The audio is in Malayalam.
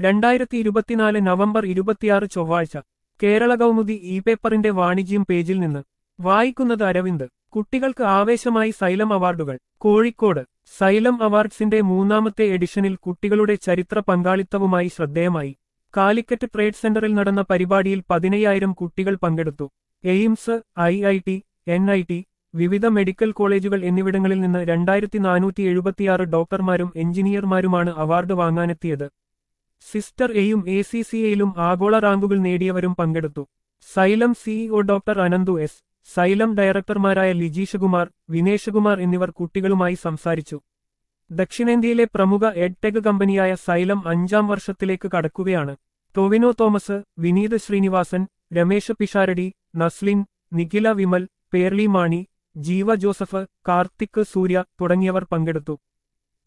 രണ്ടായിരത്തി ഇരുപത്തിനാല് നവംബർ ഇരുപത്തിയാറ് ചൊവ്വാഴ്ച കേരള കൗമുദി ഇ പേപ്പറിന്റെ വാണിജ്യം പേജിൽ നിന്ന് വായിക്കുന്നത് അരവിന്ദ് കുട്ടികൾക്ക് ആവേശമായി സൈലം അവാർഡുകൾ കോഴിക്കോട് സൈലം അവാർഡ്സിന്റെ മൂന്നാമത്തെ എഡിഷനിൽ കുട്ടികളുടെ ചരിത്ര പങ്കാളിത്തവുമായി ശ്രദ്ധേയമായി കാലിക്കറ്റ് ട്രേഡ് സെന്ററിൽ നടന്ന പരിപാടിയിൽ പതിനയ്യായിരം കുട്ടികൾ പങ്കെടുത്തു AIIMS I I T N I T വിവിധ മെഡിക്കൽ കോളേജുകൾ എന്നിവിടങ്ങളിൽ നിന്ന് രണ്ടായിരത്തി നാനൂറ്റി എഴുപത്തിയാറ് ഡോക്ടർമാരും എഞ്ചിനീയർമാരുമാണ് അവാർഡ് വാങ്ങാനെത്തിയത് സിസ്റ്റർ എയും എ സി സി എയിലും ആഗോള റാങ്കുകൾ നേടിയവരും പങ്കെടുത്തു Xylem CEO doctor Ananthu S Xylem ഡയറക്ടർമാരായ ലിജീഷകുമാർ വിനേഷകുമാർ എന്നിവർ കുട്ടികളുമായി സംസാരിച്ചു ദക്ഷിണേന്ത്യയിലെ പ്രമുഖ എഡ്ടെക് കമ്പനിയായ സൈലം അഞ്ചാം വർഷത്തിലേക്ക് കടക്കുകയാണ് ടൊവിനോ തോമസ് വിനീത് ശ്രീനിവാസൻ രമേശ് പിഷാരടി നസ്ലിൻ നിഖില വിമൽ പേർലി മാണി ജീവ ജോസഫ് കാർത്തിക് സൂര്യ തുടങ്ങിയവർ പങ്കെടുത്തു